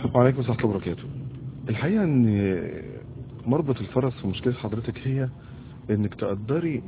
وعليكم السلام ورحمة الله وبركاته الحقيقة ان مربط الفرس في مشكلة حضرتك هي انك تقدري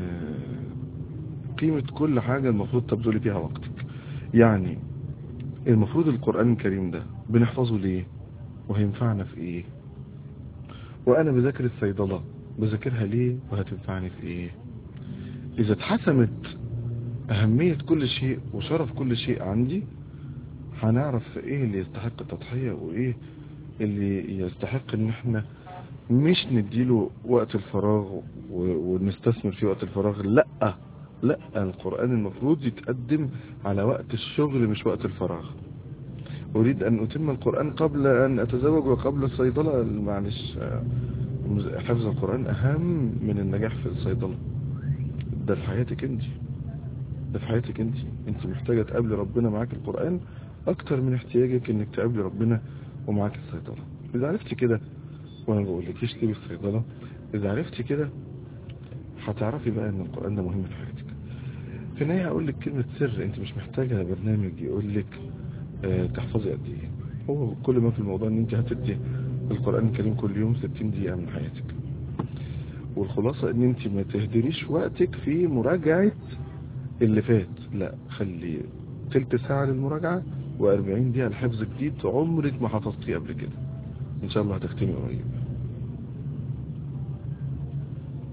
آه، قيمة كل حاجة المفروض تبذلي فيها وقتك يعني المفروض القرآن الكريم ده بنحفظه ليه وهينفعنا في ايه وانا بذاكر الصيدلة بذاكرها ليه وهتنفعني في ايه اذا اتحسمت اهمية كل شيء وشرف كل شيء عندي هنعرف ايه اللي يستحق التضحية وايه اللي يستحق ان احنا مش نديله وقت الفراغ و- ونستثمر فيه وقت الفراغ لا لا القرآن المفروض يتقدم على وقت الشغل مش وقت الفراغ أريد أن أتم القرآن قبل أن أتزوج وقبل الصيدلة معلش آه، حفظ القرآن أهم من النجاح في الصيدلة ده في حياتك انت ده في حياتك انت انت محتاجة تقابلي ربنا معاك القرآن أكتر من احتياجك انك تقابلي ربنا ومعاك الصيدلة إذا عرفت كده وانا بقول لك اشتري الصيدلة اذا عرفت كده هتعرفي بقى ان القرآن ده مهم في حياتك في النهاية هقول لك كلمة سر انت مش محتاجة برنامج يقول لك اه تحفظي قد ايه هو كل ما في الموضوع ان انت هتدي القرآن الكريم كل يوم 60 دقيقة من حياتك والخلاصة ان انت ما تهدريش وقتك في مراجعة اللي فات لا خلي تلت ساعة للمراجعة و40 دقيقة لحفظ جديد عمرك ما حفظتيه قبل كده ان شاء الله هتختمي قريب